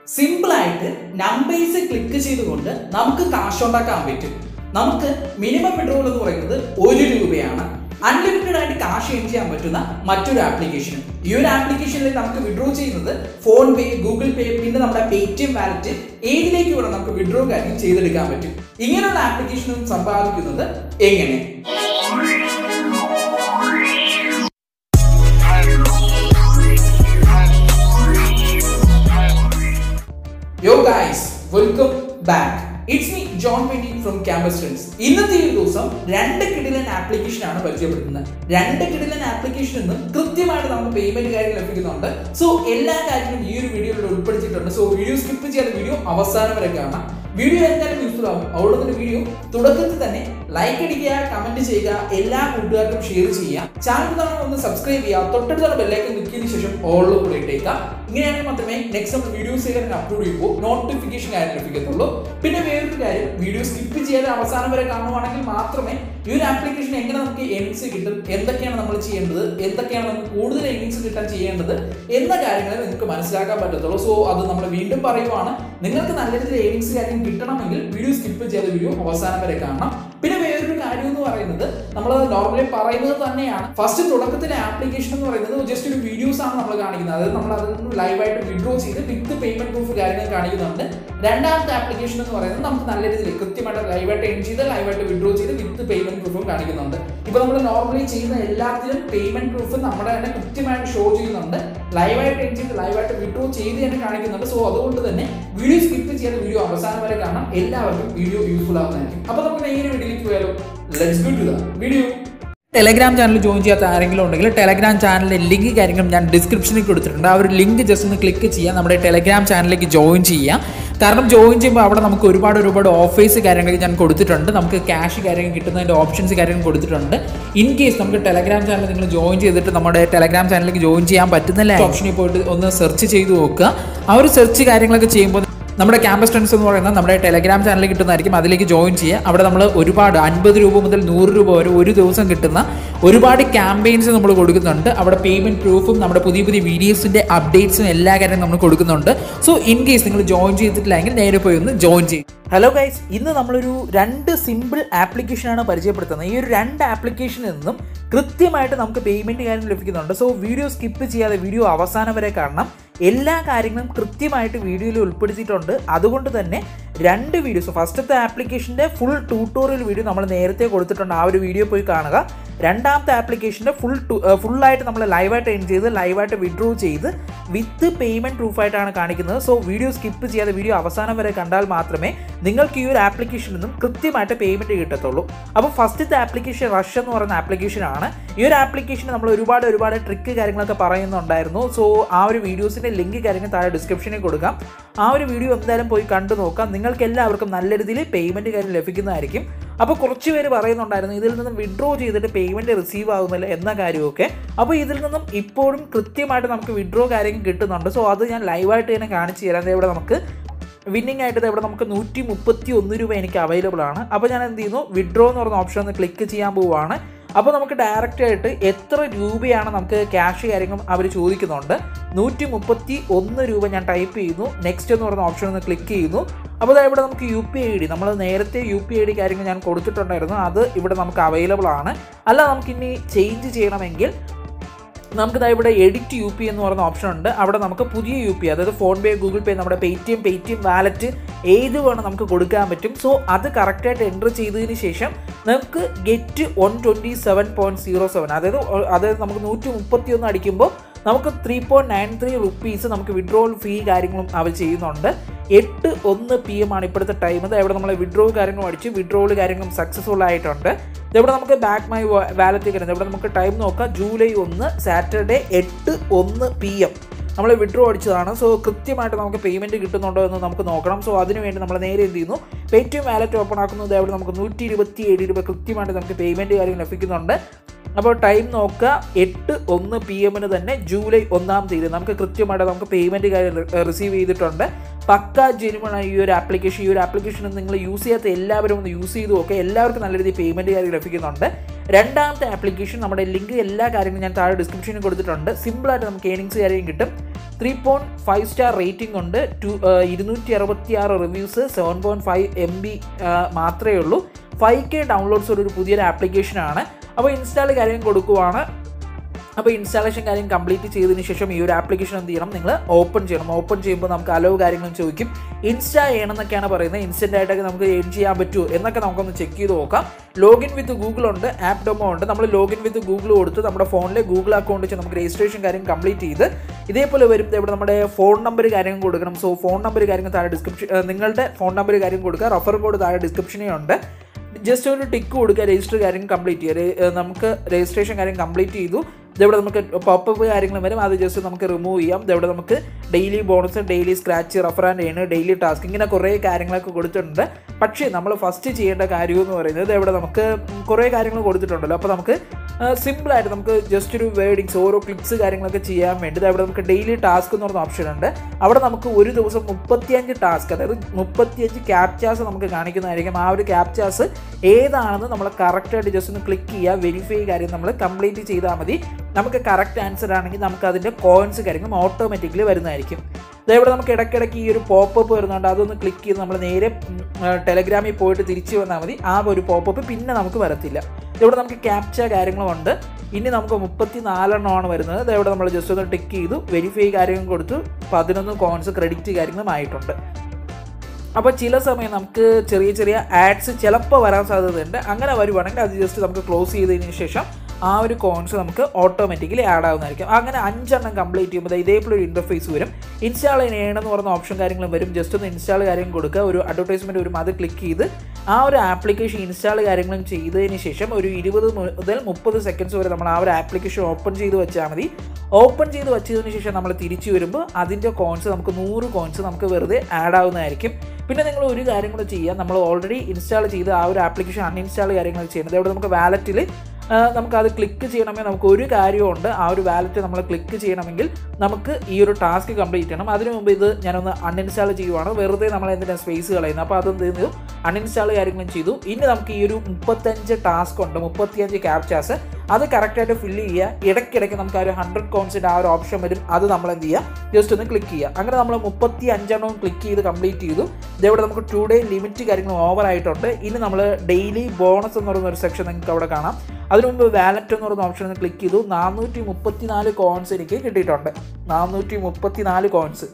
സിമ്പിളായിട്ട് numbers click ചെയ്തുകൊണ്ട് നമുക്ക് കാശ് ഉണ്ടാക്കാൻ പറ്റും നമുക്ക് മിനിമം വിഡ്രോൾ എന്ന് പറയുന്നത് ഒരു രൂപയാണ് അൺലിമിറ്റഡ് ആയിട്ട് കാശ് ഏൺ ചെയ്യാൻ പറ്റുന്ന മറ്റൊരു ആപ്ലിക്കേഷൻ ഈ ഒരു ആപ്ലിക്കേഷനിൽ നമുക്ക് വിഡ്രോ ചെയ്യുന്നത് ഫോൺ പേ ഗൂഗിൾ പേ പിന്നെ നമ്മുടെ പേടിഎം വാലറ്റ് ഏതിലേക്ക് വേണം നമുക്ക് വിഡ്രോ കാര്യം ചെയ്തെടുക്കാൻ പറ്റും ഇങ്ങനെയുള്ള ആപ്ലിക്കേഷൻ സമ്പാദിക്കുന്നത് എങ്ങനെ yo guys welcome back it's me John Petty from campus friends ഇന്നത്തെ ഈ ദിവസം രണ്ട് കിടിലൻ ആപ്ലിക്കേഷൻ ആണ് പരിചയപ്പെടുത്തുന്നത് രണ്ട് കിടിലൻ ആപ്ലിക്കേഷൻ നിന്നും കൃത്യമായിട്ട് നമുക്ക് പേയ്മെന്റ് കാര്യങ്ങൾ ലഭിക്കുന്നുണ്ട് സോ എല്ലാ കാര്യങ്ങളും ഈ ഒരു വീഡിയോയിൽ ഉൾപ്പെടുത്തിയിട്ടുണ്ട് സോ വീഡിയോ സ്കിപ്പ് ചെയ്യാതെ വീഡിയോ അവസാനം വരെ കാണാം വീഡിയോ എന്തായാലും യൂസ്ഫുൾ ആവും അവിടെ തന്നെ വീഡിയോ തുടക്കത്തിൽ തന്നെ ലൈക്ക് അടിക്കുക കമന്റ് ചെയ്യുക എല്ലാ കൂട്ടുകാർക്കും ഷെയർ ചെയ്യുക ചാനൽ തവണ ഒന്ന് സബ്സ്ക്രൈബ് ചെയ്യുക തൊട്ടടുത്തുള്ള ബെല്ലൈക്കൻ നിൽക്കിയതിനു ശേഷം ഓളിൽ കൂടെ ഇട്ടേക്കുക ഇങ്ങനെയാണെങ്കിൽ മാത്രമേ നെക്സ്റ്റ് നമ്മൾ വീഡിയോസ് ചെയ്യാൻ അപ്ലോഡ് ചെയ്യുമ്പോൾ നോട്ടിഫിക്കേഷൻ കാര്യം ലഭിക്കത്തുള്ളൂ പിന്നെ വേറൊരു കാര്യം വീഡിയോ സ്കിപ്പ് ചെയ്യാതെ അവസാനം വരെ കാണുവാണെങ്കിൽ മാത്രമേ ഈ ഒരു ആപ്ലിക്കേഷൻ എങ്ങനെ നമുക്ക് എൻസ് കിട്ടും എന്തൊക്കെയാണ് നമ്മൾ ചെയ്യേണ്ടത് എന്തൊക്കെയാണ് നമുക്ക് കൂടുതൽ എൻസ് കിട്ടാൻ ചെയ്യേണ്ടത് എന്ന കാര്യങ്ങൾ നിങ്ങൾക്ക് മനസ്സിലാക്കാൻ പറ്റത്തുള്ളൂ സോ അത് നമ്മൾ വീണ്ടും പറയുവാണ് നിങ്ങൾക്ക് നല്ല രീതിയിൽ ഏണിങ്സ് കാര്യം കിട്ടണമെങ്കിൽ വീഡിയോ സ്കിപ്പ് ചെയ്ത വീഡിയോ അവസാനം വരെ കാണണം പിന്നെ വേറൊരു കാര്യം എന്ന് പറയുന്നത് നമ്മൾ നോർമലി പറയുന്നത് തന്നെയാണ് ഫസ്റ്റ് തുടക്കത്തിലെ ആപ്ലിക്കേഷൻ എന്ന് പറയുന്നത് ജസ്റ്റ് ഒരു വീഡിയോസ് ആണ് നമ്മൾ കാണിക്കുന്നത് അതായത് നമ്മൾ അതിൽ നിന്ന് ലൈവായിട്ട് വിഡ്രോ ചെയ്ത് വിത്ത് പേയ്മെന്റ് പ്രൂഫ് കാര്യങ്ങൾ കാണിക്കുന്നുണ്ട് രണ്ടാമത്തെ ആപ്ലിക്കേഷൻ എന്ന് പറയുന്നത് നമുക്ക് നല്ല രീതിയിൽ കൃത്യമായിട്ട് ലൈവായിട്ട് എൻ ചെയ്ത് ലൈവായിട്ട് വിഡ്രോ ചെയ്ത് വിത്ത് പേയ്മെന്റ് പ്രൂഫും കാണിക്കുന്നുണ്ട് ഇപ്പൊ നമ്മൾ നോർമലി ചെയ്യുന്ന എല്ലാത്തിലും പേയ്മെന്റ് പ്രൂഫ് നമ്മുടെ തന്നെ കൃത്യമായിട്ട് ഷോ ചെയ്യുന്നുണ്ട് ലൈവായിട്ട് എൻ ചെയ്ത് ലൈവായിട്ട് വിഡ്രോ ചെയ്ത് തന്നെ കാണിക്കുന്നുണ്ട് സോ അതുകൊണ്ട് തന്നെ വീഡിയോ സ്കിപ്പ് ചെയ്യാതെ വീഡിയോ അവസാനം വരെ കാണാം എല്ലാവർക്കും വീഡിയോ യൂസ്ഫുൾ ആവുന്നതായിരിക്കും അപ്പൊ നമുക്ക് നേരെ വീഡിയോയിലേക്ക് പോയാലോ let's go to the video Telegram channel join ചെയ്യാത്ത ആരെങ്കിലും ഉണ്ടെങ്കിൽ ടെലഗ്രാം ചാനലിൻ്റെ ലിങ്ക് കാര്യങ്ങളും ഞാൻ ഡിസ്ക്രിപ്ഷനിൽ കൊടുത്തിട്ടുണ്ട് ആ ഒരു ലിങ്ക് ജസ്റ്റ് ഒന്ന് ക്ലിക്ക് ചെയ്യാം നമ്മുടെ ടെലഗ്രാം ചാനലിലേക്ക് ജോയിൻ ചെയ്യാം കാരണം ജോയിൻ ചെയ്യുമ്പോൾ അവിടെ നമുക്ക് ഒരുപാട് ഒരുപാട് ഓഫേഴ്സ് കാര്യങ്ങൾ ഞാൻ കൊടുത്തിട്ടുണ്ട് നമുക്ക് ക്യാഷ് കാര്യങ്ങൾ കിട്ടുന്നതിൻ്റെ ഓപ്ഷൻസ് കാര്യങ്ങൾ കൊടുത്തിട്ടുണ്ട് ഇൻ കേസ് നമുക്ക് ടെലഗ്രാം ചാനൽ നിങ്ങൾ ജോയിൻ ചെയ്തിട്ട് നമ്മുടെ ടെലഗ്രാം ചാനലിലേക്ക് ജോയിൻ ചെയ്യാൻ പറ്റുന്നില്ല ഓപ്ഷനിൽ പോയിട്ട് ഒന്ന് സെർച്ച് ചെയ്ത് നോക്കുക ആ ഒരു സെർച്ച് കാര്യങ്ങളൊക്കെ ചെയ്യുമ്പോൾ നമ്മുടെ ക്യാമ്പസ് ഫ്രണ്ട്സ് എന്ന് പറയുന്നത് നമ്മുടെ ടെലഗ്രാം ചാനലിൽ കിട്ടുന്നതായിരിക്കും അതിലേക്ക് ജോയിൻ ചെയ്യുക അവിടെ നമ്മൾ ഒരുപാട് അൻപത് രൂപ മുതൽ നൂറ് രൂപ വരെ ഒരു ദിവസം കിട്ടുന്ന ഒരുപാട് ക്യാമ്പയിൻസ് നമ്മൾ കൊടുക്കുന്നുണ്ട് അവിടെ പേയ്മെന്റ് പ്രൂഫും നമ്മുടെ പുതിയ പുതിയ വീഡിയോസിന്റെ അപ്ഡേറ്റ്സും എല്ലാ കാര്യവും നമ്മൾ കൊടുക്കുന്നുണ്ട് സോ ഇൻ കേസ് നിങ്ങൾ ജോയിൻ ചെയ്തിട്ടില്ലെങ്കിൽ നേരെ പോയി ഒന്ന് ജോയിൻ ചെയ്യും ഹലോ ഗൈസ് ഇന്ന് നമ്മളൊരു രണ്ട് സിമ്പിൾ ആപ്ലിക്കേഷനാണ് പരിചയപ്പെടുത്തുന്നത് ഈ ഒരു രണ്ട് ആപ്ലിക്കേഷനിൽ നിന്നും കൃത്യമായിട്ട് നമുക്ക് പേയ്മെന്റ് കാര്യം ലഭിക്കുന്നുണ്ട് സോ വീഡിയോ സ്കിപ്പ് ചെയ്യാതെ വീഡിയോ അവസാനം വരെ കാണണം എല്ലാ കാര്യങ്ങളും കൃത്യമായിട്ട് വീഡിയോയിൽ ഉൾപ്പെടുത്തിയിട്ടുണ്ട് അതുകൊണ്ട് തന്നെ രണ്ട് വീഡിയോസ് ഫസ്റ്റത്തെ ആപ്ലിക്കേഷൻ്റെ ഫുൾ ട്യൂട്ടോറിയൽ വീഡിയോ നമ്മൾ നേരത്തെ കൊടുത്തിട്ടുണ്ട് ആ ഒരു വീഡിയോ പോയി കാണുക രണ്ടാമത്തെ ആപ്ലിക്കേഷൻ്റെ ഫുൾ ഫുള്ളായിട്ട് നമ്മൾ ലൈവായിട്ട് എൻ ചെയ്ത് ലൈവായിട്ട് വിഡ്രോ ചെയ്ത് വിത്ത് പേയ്മെൻറ്റ് പ്രൂഫായിട്ടാണ് കാണിക്കുന്നത് സോ വീഡിയോ സ്കിപ്പ് ചെയ്യാതെ വീഡിയോ അവസാനം വരെ കണ്ടാൽ മാത്രമേ നിങ്ങൾക്ക് ഈ ഒരു ആപ്ലിക്കേഷനിൽ നിന്നും കൃത്യമായിട്ട് പേയ്മെൻറ്റ് കിട്ടത്തുള്ളൂ അപ്പോൾ ഫസ്റ്റത്തെ ആപ്ലിക്കേഷൻ റഷ് എന്ന് പറയുന്ന ആപ്ലിക്കേഷനാണ് ഈ ഒരു ആപ്ലിക്കേഷൻ നമ്മൾ ഒരുപാട് ഒരുപാട് ട്രിക്ക് കാര്യങ്ങളൊക്കെ പറയുന്നുണ്ടായിരുന്നു സോ ആ ഒരു വീഡിയോസിൻ്റെ ലിങ്ക് കാര്യങ്ങൾ താഴെ ഡിസ്ക്രിപ്ഷനിൽ കൊടുക്കാം ആ ഒരു വീഡിയോ എന്തായാലും പോയി കണ്ടു നോക്കാം നിങ്ങൾക്ക് എല്ലാവർക്കും നല്ല രീതിയിൽ പേയ്മെൻറ്റ് കാര്യം ലഭിക്കുന്നതായിരിക്കും അപ്പോൾ കുറച്ച് പേര് പറയുന്നുണ്ടായിരുന്നു ഇതിൽ നിന്നും വിഡ്രോ ചെയ്തിട്ട് പേയ്മെൻറ്റ് റിസീവ് ആകുന്നില്ല എന്ന കാര്യമൊക്കെ അപ്പോൾ ഇതിൽ നിന്നും ഇപ്പോഴും കൃത്യമായിട്ട് നമുക്ക് വിഡ്രോ കാര്യം കിട്ടുന്നുണ്ട് സോ അത് ഞാൻ ലൈവായിട്ട് തന്നെ കാണിച്ചു തരാം ഇവിടെ നമുക്ക് വിന്നിംഗ് ആയിട്ട് ഇവിടെ നമുക്ക് നൂറ്റി മുപ്പത്തി ഒന്ന് രൂപ എനിക്ക് അവൈലബിൾ ആണ് അപ്പോൾ ഞാൻ എന്ത് ചെയ്യുന്നു വിഡ്രോ എന്ന് പറഞ്ഞ ഓപ്ഷൻ ഒന്ന് ക്ലിക്ക് ചെയ്യാൻ പോവുകയാണ് അപ്പോൾ നമുക്ക് ഡയറക്റ്റ് ആയിട്ട് എത്ര രൂപയാണ് നമുക്ക് ക്യാഷ് കാര്യങ്ങളും അവർ ചോദിക്കുന്നുണ്ട് നൂറ്റി മുപ്പത്തി ഒന്ന് രൂപ ഞാൻ ടൈപ്പ് ചെയ്യുന്നു നെക്സ്റ്റ് എന്ന് പറയുന്ന ഓപ്ഷൻ ഒന്ന് ക്ലിക്ക് ചെയ്യുന്നു അപ്പോൾ ഇവിടെ നമുക്ക് യു പി ഐ ഡി നമ്മൾ നേരത്തെ യു പി ഐ ഡി കാര്യങ്ങൾ ഞാൻ കൊടുത്തിട്ടുണ്ടായിരുന്നു അത് ഇവിടെ നമുക്ക് അവൈലബിൾ ആണ് അല്ല നമുക്കിനി ചേഞ്ച് ചെയ്യണമെങ്കിൽ നമുക്കിതാ ഇവിടെ എഡിറ്റ് യു പി എന്ന് പറയുന്ന ഓപ്ഷൻ ഉണ്ട് അവിടെ നമുക്ക് പുതിയ യു പി അതായത് ഫോൺ പേ ഗൂഗിൾ പേ നമ്മുടെ പേടിഎം പേടിഎം വാലറ്റ് ഏത് വേണം നമുക്ക് കൊടുക്കാൻ പറ്റും സോ അത് കറക്റ്റായിട്ട് എൻ്റർ ചെയ്തതിന് ശേഷം നമുക്ക് get one twenty seven point zero seven അതായത് അതായത് നമുക്ക് നൂറ്റി മുപ്പത്തി ഒന്ന് അടിക്കുമ്പോൾ നമുക്ക് three point nine three rupees നമുക്ക് വിഡ്രോവൽ ഫീ കാര്യങ്ങളും അവർ ചെയ്യുന്നുണ്ട് എട്ട് ഒന്ന് പി എം ആണ് ഇപ്പോഴത്തെ ടൈം ഇത് ഇവിടെ നമ്മൾ വിഡ്രോ കാര്യങ്ങളും അടിച്ച് വിഡ്രോവൽ കാര്യങ്ങളും സക്സസ്ഫുൾ ആയിട്ടുണ്ട് ഇവിടെ നമുക്ക് ബാക്ക് മൈ വാലറ്റ് വരുന്നത് ഇവിടെ നമുക്ക് ടൈം നോക്കാം ജൂലൈ ഒന്ന് സാറ്റർഡേ എട്ട് ഒന്ന് പി എം നമ്മൾ വിഡ്രോ അടിച്ചതാണ് സോ കൃത്യമായിട്ട് നമുക്ക് പേയ്മെൻറ്റ് കിട്ടുന്നുണ്ടോ എന്ന് നമുക്ക് നോക്കണം സോ അതിനുവേണ്ടി നമ്മൾ നേരെ എന്ത് ചെയ്യുന്നു പേടിഎം വാലറ്റ് ഓപ്പൺ ആക്കുന്നത് അവിടെ നമുക്ക് നൂറ്റി ഇരുപത്തി ഏഴ് രൂപ കൃത്യമായിട്ട് നമുക്ക് പേയ്മെൻറ്റ് കാര്യം ലഭിക്കുന്നുണ്ട് അപ്പോൾ ടൈം നോക്കുക എട്ട് ഒന്ന് പി എമ്മിന് തന്നെ ജൂലൈ ഒന്നാം തീയതി നമുക്ക് കൃത്യമായിട്ട് നമുക്ക് പേയ്മെൻറ്റ് കാര്യം റിസീവ് ചെയ്തിട്ടുണ്ട് പക്ക ജെനുവൺ ഈ ഒരു ആപ്ലിക്കേഷൻ ഈ ഒരു ആപ്ലിക്കേഷൻ നിങ്ങൾ യൂസ് ചെയ്യാത്ത എല്ലാവരും ഒന്ന് യൂസ് ചെയ്തു നോക്കുക എല്ലാവർക്കും നല്ല രീതിയിൽ പേയ്മെൻറ്റ് കാര്യം ലഭിക്കുന്നുണ്ട് രണ്ടാമത്തെ ആപ്ലിക്കേഷൻ നമ്മുടെ ലിങ്ക് എല്ലാ കാര്യങ്ങളും ഞാൻ താഴെ ഡിസ്ക്രിപ്ഷനിൽ കൊടുത്തിട്ടുണ്ട് സിമ്പിളായിട്ട് നമുക്ക് ഏണിങ്സ് കാര്യം കിട്ടും three point five star rating ഉണ്ട് ടു ഇരുന്നൂറ്റി അറുപത്തി ആറ് reviews seven point five M B മാത്രമേ ഉള്ളൂ ഫൈവ് കെ ഡൗൺലോഡ്സ് ഒരു പുതിയൊരു ആപ്ലിക്കേഷനാണ് അപ്പോൾ ഇൻസ്റ്റാൾ കാര്യം കൊടുക്കുവാണ് അപ്പോൾ ഇൻസ്റ്റാളേഷൻ കാര്യം കംപ്ലീറ്റ് ചെയ്തതിന് ശേഷം ഈ ഒരു ആപ്ലിക്കേഷൻ എന്ത് ചെയ്യണം നിങ്ങൾ ഓപ്പൺ ചെയ്യണം ഓപ്പൺ ചെയ്യുമ്പോൾ നമുക്ക് അലവ് കാര്യങ്ങളും ചോദിക്കും ഇൻസ്റ്റാ ചെയ്യണം എന്നൊക്കെയാണ് പറയുന്നത് ഇൻസ്റ്റൻ്റ് ആയിട്ടൊക്കെ നമുക്ക് എൻ ചെയ്യാൻ പറ്റുമോ എന്നൊക്കെ നമുക്കൊന്ന് ചെക്ക് ചെയ്ത് നോക്കാം ലോഗിൻ വിത്ത് ഗൂഗിൾ ഉണ്ട് ആപ്പ് ഡെമോ ഉണ്ട് നമ്മൾ ലോഗിൻ വിത്ത് ഗൂഗിൾ കൊടുത്ത് നമ്മുടെ ഫോണിലെ ഗൂഗിൾ അക്കൗണ്ട് വെച്ച് നമുക്ക് രജിസ്ട്രേഷൻ കാര്യം കംപ്ലീറ്റ് ചെയ്ത് ഇതേപോലെ വരും ഇവിടെ നമ്മുടെ ഫോൺ നമ്പർ കാര്യം കൊടുക്കണം സോ ഫോൺ നമ്പർ കാര്യങ്ങൾ താഴെ ഡിസ്ക്രിപ്ഷൻ നിങ്ങളുടെ ഫോൺ നമ്പർ കാര്യം കൊടുക്കുക റഫർ കോഡ് താഴെ ഡിസ്ക്രിപ്ഷനേ ഉണ്ട് ജസ്റ്റ് ഒരു ടിക്ക് കൊടുക്കുക രജിസ്റ്റർ കാര്യം കംപ്ലീറ്റ് ചെയ്യുക നമുക്ക് രജിസ്ട്രേഷൻ കാര്യം കംപ്ലീറ്റ് ചെയ്തു ഇതെവിടെ നമുക്ക് പോപ്പപ്പ് കാര്യങ്ങൾ വരും അത് ജസ്റ്റ് നമുക്ക് റിമൂവ് ചെയ്യാം ഇതെവിടെ നമുക്ക് daily bonus daily scratch refer and ചെയ്യണം ഡെയിലി ടാസ്ക് ഇങ്ങനെ കുറേ കാര്യങ്ങളൊക്കെ കൊടുത്തിട്ടുണ്ട് പക്ഷേ നമ്മൾ ഫസ്റ്റ് ചെയ്യേണ്ട കാര്യം എന്ന് പറയുന്നത് ഇവിടെ നമുക്ക് കുറേ കാര്യങ്ങൾ കൊടുത്തിട്ടുണ്ടല്ലോ അപ്പോൾ നമുക്ക് സിമ്പിളായിട്ട് നമുക്ക് ജസ്റ്റ് ഒരു വേർഡിങ്സ് ഓരോ ക്ലിക്സ് കാര്യങ്ങളൊക്കെ ചെയ്യാൻ വേണ്ടി അവിടെ നമുക്ക് ഡെയിലി ടാസ്ക് എന്ന് പറഞ്ഞ ഓപ്ഷൻ ഉണ്ട് അവിടെ നമുക്ക് ഒരു ദിവസം മുപ്പത്തിയഞ്ച് ടാസ്ക് അതായത് മുപ്പത്തിയഞ്ച് ക്യാപ്ചാസ് നമുക്ക് കാണിക്കുന്നതായിരിക്കും ആ ഒരു ക്യാപ്ചാസ് ഏതാണെന്ന് നമ്മൾ കറക്റ്റായിട്ട് ജസ്റ്റ് ഒന്ന് ക്ലിക്ക് ചെയ്യുക വെരിഫൈ കാര്യം നമ്മൾ കംപ്ലീറ്റ് ചെയ്താൽ മതി നമുക്ക് കറക്റ്റ് ആൻസർ ആണെങ്കിൽ നമുക്ക് അതിൻ്റെ കോയിൻസ് കാര്യങ്ങളും ഓട്ടോമാറ്റിക്കലി വരുന്നതായിരിക്കും ഇതേവിടെ നമുക്ക് ഇടയ്ക്കിടയ്ക്ക് ഈ ഒരു പോപ്പപ്പ് വരുന്നുണ്ട് അതൊന്ന് ക്ലിക്ക് ചെയ്ത് നമ്മൾ നേരെ ടെലഗ്രാമിൽ പോയിട്ട് തിരിച്ചു വന്നാൽ മതി ആ ഒരു പോപ്പപ്പ് പിന്നെ നമുക്ക് വരത്തില്ല ഇവിടെ നമുക്ക് ക്യാപ്ച കാര്യങ്ങളുമുണ്ട് ഇനി നമുക്ക് മുപ്പത്തി നാലെണ്ണമാണ് വരുന്നത് ഇതേവിടെ നമ്മൾ ജസ്റ്റ് ഒന്ന് ടിക്ക് ചെയ്തു വെരിഫൈ കാര്യങ്ങൾ കൊടുത്തു പതിനൊന്ന് കോയിൻസ് ക്രെഡിറ്റ് കാര്യങ്ങളും ആയിട്ടുണ്ട് അപ്പോൾ ചില സമയം നമുക്ക് ചെറിയ ചെറിയ ആഡ്സ് ചിലപ്പോൾ വരാൻ സാധ്യതയുണ്ട് അങ്ങനെ വരുവാണെങ്കിൽ അത് ജസ്റ്റ് നമുക്ക് ക്ലോസ് ചെയ്തതിന് ശേഷം ആ ഒരു കോയിൻസ് നമുക്ക് ഓട്ടോമാറ്റിക്കലി ആഡ് ആവുന്നതായിരിക്കും അങ്ങനെ അഞ്ചെണ്ണം കംപ്ലീറ്റ് ചെയ്യുമ്പോൾ ഇതേപോലെ ഒരു ഇൻ്റർഫേസ് വരും ഇൻസ്റ്റാൾ ചെയ്യണമെന്ന് പറയുന്ന ഓപ്ഷൻ കാര്യങ്ങളും വരും ജസ്റ്റ് ഒന്ന് ഇൻസ്റ്റാൾ കാര്യം കൊടുക്കുക ഒരു അഡ്വർടൈസ്മെൻറ്റ് വരും അത് ക്ലിക്ക് ചെയ്ത് ആ ഒരു ആപ്ലിക്കേഷൻ ഇൻസ്റ്റാൾ കാര്യങ്ങളും ചെയ്തതിന് ശേഷം ഒരു ഇരുപത് മുതൽ മുപ്പത് സെക്കൻഡ്സ് വരെ നമ്മൾ ആ ഒരു ആപ്ലിക്കേഷൻ ഓപ്പൺ ചെയ്ത് വെച്ചാൽ മതി ഓപ്പൺ ചെയ്ത് വെച്ചതിന് ശേഷം നമ്മൾ തിരിച്ചു വരുമ്പോൾ അതിൻ്റെ കോയിൻസ് നമുക്ക് നൂറ് കോയിൻസ് നമുക്ക് വെറുതെ ആഡ് ആവുന്നതായിരിക്കും പിന്നെ നിങ്ങൾ ഒരു കാര്യം കൂടെ ചെയ്യുക നമ്മൾ ഓൾറെഡി ഇൻസ്റ്റാൾ ചെയ്ത് ആ ഒരു ആപ്ലിക്കേഷൻ അൺഇൻസ്റ്റാൾ കാര്യങ്ങൾ ചെയ്യുന്നത് അവിടെ നമുക്ക് വാലറ്റിൽ നമുക്കത് ക്ലിക്ക് ചെയ്യണമെങ്കിൽ നമുക്ക് ഒരു കാര്യമുണ്ട് ആ ഒരു വാലറ്റ് നമ്മൾ ക്ലിക്ക് ചെയ്യണമെങ്കിൽ നമുക്ക് ഈ ഒരു ടാസ്ക് കംപ്ലീറ്റ് ചെയ്യണം അതിനു മുമ്പ് ഇത് ഞാനൊന്ന് അൺഇൻസ്റ്റാൾ ചെയ്യുവാണ് വെറുതെ നമ്മൾ എന്തിനാണ് സ്പേസ് കളയുന്നത് അപ്പോൾ അതെന്ത് ചെയ്യുന്നു അൺഇൻസ്റ്റാൾ കാര്യങ്ങളും ചെയ്തു ഇനി നമുക്ക് ഈ ഒരു മുപ്പത്തഞ്ച് ടാസ്ക് ഉണ്ട് മുപ്പത്തിയഞ്ച് ക്യാപ്ചാസ് അത് കറക്റ്റായിട്ട് ഫില്ല് ചെയ്യുക ഇടയ്ക്കിടയ്ക്ക് നമുക്ക് ആ ഒരു ഹൺഡ്രഡ് കോൺസിൻ്റെ ആ ഒരു ഓപ്ഷൻ വരും അത് നമ്മൾ എന്ത് ചെയ്യുക ജസ്റ്റ് ഒന്ന് ക്ലിക്ക് ചെയ്യുക അങ്ങനെ നമ്മൾ മുപ്പത്തി അഞ്ചെണ്ണവും ക്ലിക്ക് ചെയ്ത് കംപ്ലീറ്റ് ചെയ്തു ഇതേവിടെ നമുക്ക് ടു ഡേ ലിമിറ്റ് കാര്യങ്ങൾ ഓവർ ആയിട്ടുണ്ട് ഇനി നമ്മൾ ഡെയിലി ബോണസ് എന്ന് പറയുന്ന ഒരു സെക്ഷൻ നിങ്ങൾക്ക് അവിടെ കാണാം അതിനു മുമ്പ് വാലറ്റ് എന്ന് പറയുന്ന ഓപ്ഷൻ ക്ലിക്ക് ചെയ്തു നാനൂറ്റി മുപ്പത്തി നാല് കോയിൻസ് എനിക്ക് കിട്ടിയിട്ടുണ്ട് നാനൂറ്റി മുപ്പത്തി നാല് കോയിൻസ്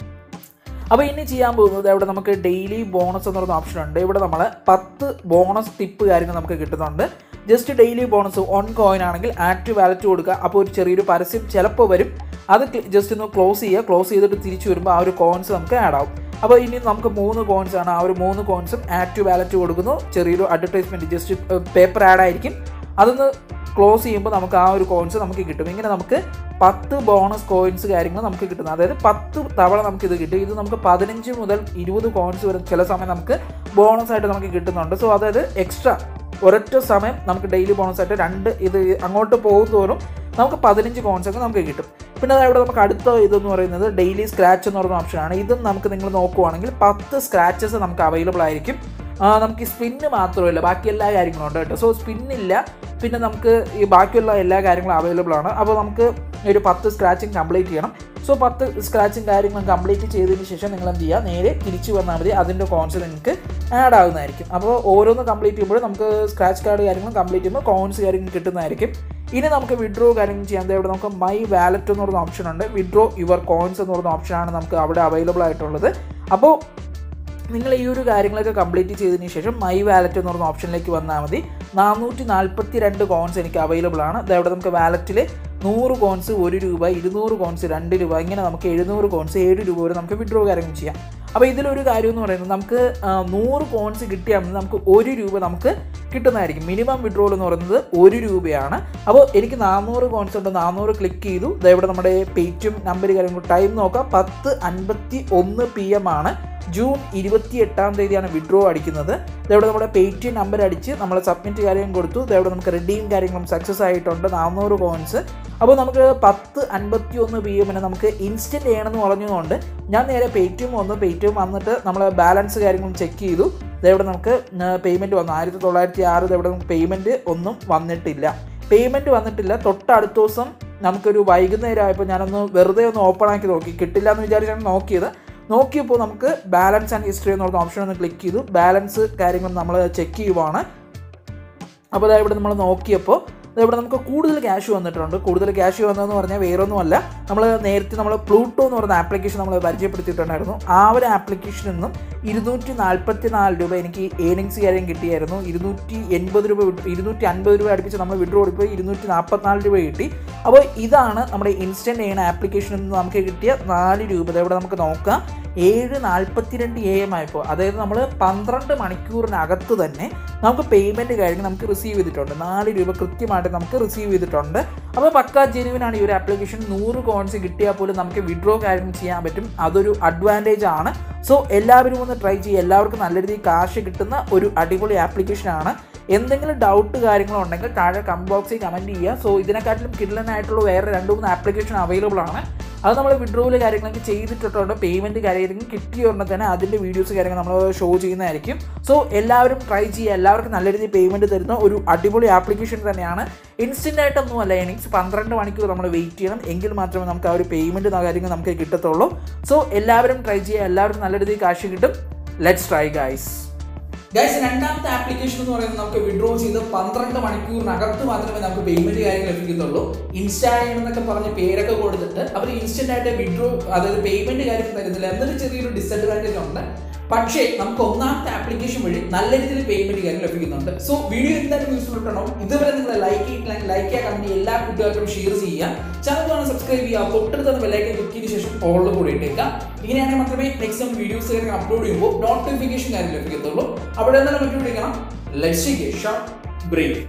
അപ്പോൾ ഇനി ചെയ്യാൻ പോകുന്നത് ഇവിടെ നമുക്ക് ഡെയിലി ബോണസ് എന്ന് പറയുന്ന ഓപ്ഷൻ ഉണ്ട് ഇവിടെ നമ്മൾ പത്ത് ബോണസ് ടിപ്പ് കാര്യങ്ങൾ നമുക്ക് കിട്ടുന്നുണ്ട് just daily bonus on coin ആണെങ്കിൽ ആഡ് ടു വാലറ്റ് കൊടുക്കുക അപ്പോൾ ഒരു ചെറിയൊരു പരസ്യം ചിലപ്പോൾ വരും അത് ജസ്റ്റ് ഒന്ന് ക്ലോസ് ചെയ്യുക ക്ലോസ് ചെയ്തിട്ട് തിരിച്ചു വരുമ്പോൾ ആ ഒരു കോയിൻസ് നമുക്ക് ആഡ് ആവും അപ്പോൾ ഇനി നമുക്ക് മൂന്ന് കോയിൻസ് ആണ് ആ ഒരു മൂന്ന് കോയിൻസും ആഡ് ടു വാലറ്റ് കൊടുക്കുന്നു ചെറിയൊരു അഡ്വർടൈസ്മെൻറ്റ് ജസ്റ്റ് പേപ്പർ ആഡ് ആയിരിക്കും അതൊന്ന് ക്ലോസ് ചെയ്യുമ്പോൾ നമുക്ക് ആ ഒരു കോയിൻസ് നമുക്ക് കിട്ടും ഇങ്ങനെ നമുക്ക് പത്ത് ബോണസ് കോയിൻസ് കാര്യങ്ങൾ നമുക്ക് കിട്ടുന്നത് അതായത് പത്ത് തവണ നമുക്ക് ഇത് കിട്ടും ഇത് നമുക്ക് പതിനഞ്ച് മുതൽ ഇരുപത് കോയിൻസ് വരെ ചില സമയം നമുക്ക് ബോണസ് ആയിട്ട് നമുക്ക് കിട്ടുന്നുണ്ട് സോ അതായത് എക്സ്ട്രാ ഒരൊറ്റ സമയം നമുക്ക് ഡെയിലി ബോണസ് ആയിട്ട് രണ്ട് ഇത് അങ്ങോട്ട് പോകും തോറും നമുക്ക് പതിനഞ്ച് കോയിൻസ് ഒക്കെ നമുക്ക് കിട്ടും പിന്നെ അതായത് നമുക്ക് അടുത്ത ഇതെന്ന് പറയുന്നത് ഡെയിലി സ്ക്രാച്ച് എന്ന് പറയുന്ന ഓപ്ഷനാണ് ഇതും നമുക്ക് നിങ്ങൾ നോക്കുവാണെങ്കിൽ പത്ത് സ്ക്രാച്ചസ് നമുക്ക് അവൈലബിൾ ആയിരിക്കും നമുക്ക് സ്പിന്ന് മാത്രമല്ല ബാക്കി എല്ലാ കാര്യങ്ങളും ഉണ്ട് കേട്ടോ സോ സ്പിന്നില്ല പിന്നെ നമുക്ക് ഈ ബാക്കിയുള്ള എല്ലാ കാര്യങ്ങളും അവൈലബിൾ ആണ് അപ്പോൾ നമുക്ക് ഒരു പത്ത് സ്ക്രാച്ചിങ് കംപ്ലീറ്റ് ചെയ്യണം സോ പത്ത് സ്ക്രാച്ചും കാര്യങ്ങളും കംപ്ലീറ്റ് ചെയ്തതിന് ശേഷം നിങ്ങൾ എന്ത് ചെയ്യുക നേരെ തിരിച്ചു വന്നാൽ മതി അതിൻ്റെ കോൺസ് നിങ്ങൾക്ക് ആഡ് ആകുന്നതായിരിക്കും അപ്പോൾ ഓരോന്ന് കംപ്ലീറ്റ് ചെയ്യുമ്പോൾ നമുക്ക് സ്ക്രാച്ച് കാർഡ് കാര്യങ്ങളും കംപ്ലീറ്റ് ചെയ്യുമ്പോൾ കോൺസ് കാര്യങ്ങൾ കിട്ടുന്നതായിരിക്കും ഇനി നമുക്ക് വിഡ്രോ കാര്യങ്ങൾ ചെയ്യാൻ ഇവിടെ നമുക്ക് മൈ വാലറ്റ് എന്ന് പറയുന്ന ഓപ്ഷൻ ഉണ്ട് വിഡ്രോ യുവർ കോയിൻസ് എന്ന് പറയുന്ന ഓപ്ഷനാണ് നമുക്ക് അവിടെ അവൈലബിൾ ആയിട്ടുള്ളത് അപ്പോൾ നിങ്ങൾ ഈ ഒരു കാര്യങ്ങളൊക്കെ കംപ്ലീറ്റ് ചെയ്തതിന് ശേഷം മൈ വാലറ്റ് എന്ന് പറയുന്ന ഓപ്ഷനിലേക്ക് വന്നാൽ മതി നാനൂറ്റി നാൽപ്പത്തി രണ്ട് കോയിൻസ് എനിക്ക് അവൈലബിൾ ആണ് ഇതവിടെ നമുക്ക് വാലറ്റിൽ നൂറ് കോയിൻസ് ഒരു രൂപ ഇരുന്നൂറ് കോയിൻസ് രണ്ട് രൂപ ഇങ്ങനെ നമുക്ക് എഴുന്നൂറ് കോയിൻസ് ഏഴ് രൂപ വരെ നമുക്ക് വിഡ്രോ കാര്യങ്ങൾ ചെയ്യാം അപ്പോൾ ഇതിലൊരു കാര്യം എന്ന് പറയുന്നത് നമുക്ക് നൂറ് കോയിൻസ് കിട്ടിയാൽ മതി നമുക്ക് ഒരു രൂപ നമുക്ക് കിട്ടുന്നതായിരിക്കും മിനിമം വിഡ്രോൾ എന്ന് പറയുന്നത് ഒരു രൂപയാണ് അപ്പോൾ എനിക്ക് നാനൂറ് കോയിൻസ് ഉണ്ട് നാനൂറ് ക്ലിക്ക് ചെയ്തു ഇതേവിടെ നമ്മുടെ പേറ്റും നമ്പർ കാര്യങ്ങൾ ടൈം നോക്കാം പത്ത് അൻപത്തി ഒന്ന് പി എം ആണ് ജൂൺ ഇരുപത്തി എട്ടാം തീയതിയാണ് വിഡ്രോ അടിക്കുന്നത് ഇതവിടെ നമ്മുടെ പേയ്റ്റ് നമ്പർ അടിച്ച് നമ്മൾ സബ്മിറ്റ് കാര്യം കൊടുത്തു ഇതവിടെ നമുക്ക് റെഡീം കാര്യങ്ങളും സക്സസ് ആയിട്ടുണ്ട് നാനൂറ് കോയിൻസ് അപ്പോൾ നമുക്ക് പത്ത് അൻപത്തി ഒന്ന് പി എമ്മിന് നമുക്ക് ഇൻസ്റ്റൻറ്റ് ചെയ്യണമെന്ന് പറഞ്ഞതുകൊണ്ട് ഞാൻ നേരെ പേയ്റ്റും വന്നു പേയ്റ്റും വന്നിട്ട് നമ്മൾ ബാലൻസ് കാര്യങ്ങളും ചെക്ക് ചെയ്തു ഇതവിടെ നമുക്ക് പേയ്മെൻറ്റ് വന്നു ആയിരത്തി തൊള്ളായിരത്തി ആറ് ഇതവിടെ നമുക്ക് പേയ്മെൻറ്റ് ഒന്നും വന്നിട്ടില്ല പേയ്മെൻറ്റ് വന്നിട്ടില്ല തൊട്ടടുത്ത ദിവസം നമുക്കൊരു വൈകുന്നേരം ആയപ്പോൾ ഞാനൊന്ന് വെറുതെ ഒന്ന് ഓപ്പൺ ആക്കി നോക്കി കിട്ടില്ല എന്ന് വിചാരിച്ചാണ് നോക്കിയത് നോക്കിയപ്പോൾ നമുക്ക് ബാലൻസ് ആൻഡ് ഹിസ്റ്ററി എന്ന് പറഞ്ഞ ഓപ്ഷൻ ഒന്ന് ക്ലിക്ക് ചെയ്തു ബാലൻസ് കാര്യങ്ങൾ നമ്മൾ ചെക്ക് ചെയ്യുവാണ് അപ്പോൾ അതായത് ഇവിടെ നമ്മൾ നോക്കിയപ്പോൾ ദാ ഇവിടെ നമുക്ക് കൂടുതൽ ക്യാഷ് വന്നിട്ടുണ്ട് കൂടുതൽ ക്യാഷ് വന്നതെന്ന് പറഞ്ഞാൽ വേറൊന്നുമല്ല നമ്മൾ നേരത്തെ നമ്മൾ പ്ലൂട്ടോ എന്ന് പറയുന്ന ആപ്ലിക്കേഷൻ നമ്മൾ പരിചയപ്പെടുത്തിയിട്ടുണ്ടായിരുന്നു ആ ഒരു ആപ്ലിക്കേഷനിൽ നിന്നും ഇരുന്നൂറ്റി നാൽപ്പത്തി നാല് രൂപ എനിക്ക് ഏണിങ്സ് കാര്യം കിട്ടിയായിരുന്നു ഇരുന്നൂറ്റി എൺപത് രൂപ വിട്ട് ഇരുന്നൂറ്റി അൻപത് രൂപ അടുപ്പിച്ച് നമ്മൾ വിഡ്രോ കൊടുക്കുമ്പോൾ ഇരുന്നൂറ്റി നാൽപ്പത്തിനാല് രൂപ കിട്ടി അപ്പോൾ ഇതാണ് നമ്മുടെ ഇൻസ്റ്റൻറ്റ് ഏൺ ആപ്ലിക്കേഷനിൽ നിന്ന് നമുക്ക് കിട്ടിയ നാല് രൂപ ദാ ഇവിടെ നമുക്ക് നോക്കാം ഏഴ് നാൽപ്പത്തിരണ്ട് എ എം ആയപ്പോൾ അതായത് നമ്മൾ പന്ത്രണ്ട് മണിക്കൂറിനകത്ത് തന്നെ നമുക്ക് പേയ്മെൻറ്റ് കഴിഞ്ഞ് നമുക്ക് റിസീവ് ചെയ്തിട്ടുണ്ട് നാല് രൂപ കൃത്യമായിട്ട് നമുക്ക് റിസീവ് ചെയ്തിട്ടുണ്ട് അപ്പോൾ പക്ക ജെനുവിനാണ് ഈ ഒരു ആപ്ലിക്കേഷൻ നൂറ് കോയിൻസ് കിട്ടിയാൽ പോലും നമുക്ക് വിഡ്രോ കാര്യങ്ങൾ ചെയ്യാൻ പറ്റും അതൊരു അഡ്വാൻറ്റേജ് ആണ് സോ എല്ലാവരും ഒന്ന് ട്രൈ ചെയ്യുക എല്ലാവർക്കും നല്ല രീതിയിൽ കാശ് കിട്ടുന്ന ഒരു അടിപൊളി ആപ്ലിക്കേഷനാണ് എന്തെങ്കിലും ഡൗട്ട് കാര്യങ്ങളോ ഉണ്ടെങ്കിൽ താഴെ കമന്റ് ബോക്സിൽ കമൻറ്റ് ചെയ്യുക സോ ഇതിനെക്കാട്ടിലും കിഡ്ലനായിട്ടുള്ള വേറെ രണ്ട് മൂന്ന് ആപ്ലിക്കേഷൻ അവൈലബിൾ ആണ് അത് നമ്മൾ വിഡ്രോവൽ കാര്യങ്ങളൊക്കെ ചെയ്തിട്ടുണ്ട് പേയ്മെൻറ്റ് കാര്യങ്ങൾ കിട്ടിയ ഉടനെ തന്നെ അതിൻ്റെ വീഡിയോസ് കാര്യങ്ങൾ നമ്മൾ ഷോ ചെയ്യുന്നതായിരിക്കും സോ എല്ലാവരും ട്രൈ ചെയ്യുക എല്ലാവർക്കും നല്ല രീതിയിൽ പേയ്മെൻറ്റ് തരുന്ന ഒരു അടിപൊളി ആപ്ലിക്കേഷൻ തന്നെയാണ് ഇൻസ്റ്റൻ്റ് ആയിട്ടൊന്നും അല്ല എനിക്സ് പന്ത്രണ്ട് മണിക്കൂർ നമ്മൾ വെയിറ്റ് ചെയ്യണം എങ്കിൽ മാത്രമേ നമുക്ക് ആ ഒരു പേയ്മെൻറ്റ് കാര്യങ്ങൾ നമുക്ക് കിട്ടത്തുള്ളൂ സോ എല്ലാവരും ട്രൈ ചെയ്യുക എല്ലാവർക്കും നല്ല രീതിയിൽ കാശ് കിട്ടും ലെറ്റ്സ് ട്രൈ ഗൈസ് ഗൈസ് രണ്ടാമത്തെ ആപ്ലിക്കേഷൻ എന്ന് പറയുന്നത് നമുക്ക് വിഡ്രോ ചെയ്ത് പന്ത്രണ്ട് മണിക്കൂറിനകത്ത് മാത്രമേ നമുക്ക് പേയ്മെന്റ് കാര്യങ്ങൾ ലഭിക്കത്തുള്ളൂ ഇൻസ്റ്റാഗ്രാം എന്നൊക്കെ പറഞ്ഞ് പേരൊക്കെ കൊടുത്തിട്ട് അവർ ഇൻസ്റ്റന്റ് ആയിട്ട് വിഡ്രോ അതായത് പേയ്മെന്റ് കാര്യങ്ങൾ തരുന്നില്ല എന്നൊരു ചെറിയൊരു ഡിസഡ്വാൻറ്റേജ് ഉണ്ട് പക്ഷേ നമുക്ക് ഒന്നാമത്തെ ആപ്ലിക്കേഷൻ വഴി നല്ല രീതിയിൽ പേയ്മെന്റ് കാര്യം ലഭിക്കുന്നുണ്ട് സോ വീഡിയോ എന്തായാലും യൂസ്ഫുൾ കിട്ടണം ഇതുവരെ നിങ്ങൾ ലൈക്ക് ചെയ്തില്ലെങ്കിൽ ലൈക്ക് ചെയ്യാൻ കമ്പനി എല്ലാ കൂട്ടുകാർക്കും ഷെയർ ചെയ്യുക ചാനൽ കാണാൻ സബ്സ്ക്രൈബ് ചെയ്യുക തൊട്ടടുത്ത ബെല്ലൈക്കൻ ക്ലിക്ക് ചെയ്ത ശേഷം ഓളിൽ കൂടി ഇട്ടേക്കാം ഇങ്ങനെയാണെങ്കിൽ മാത്രമേ നെക്സ്റ്റ് ടൈം വീഡിയോസ് കാര്യം അപ്ലോഡ് ചെയ്യുമ്പോൾ നോട്ടിഫിക്കേഷൻ കാര്യം ലഭിക്കത്തുള്ളൂ അവിടെ എന്താണ് മറ്റു വിളിക്കണം ലെറ്റ്സ് ഷോർട്ട് ബ്രേക്ക്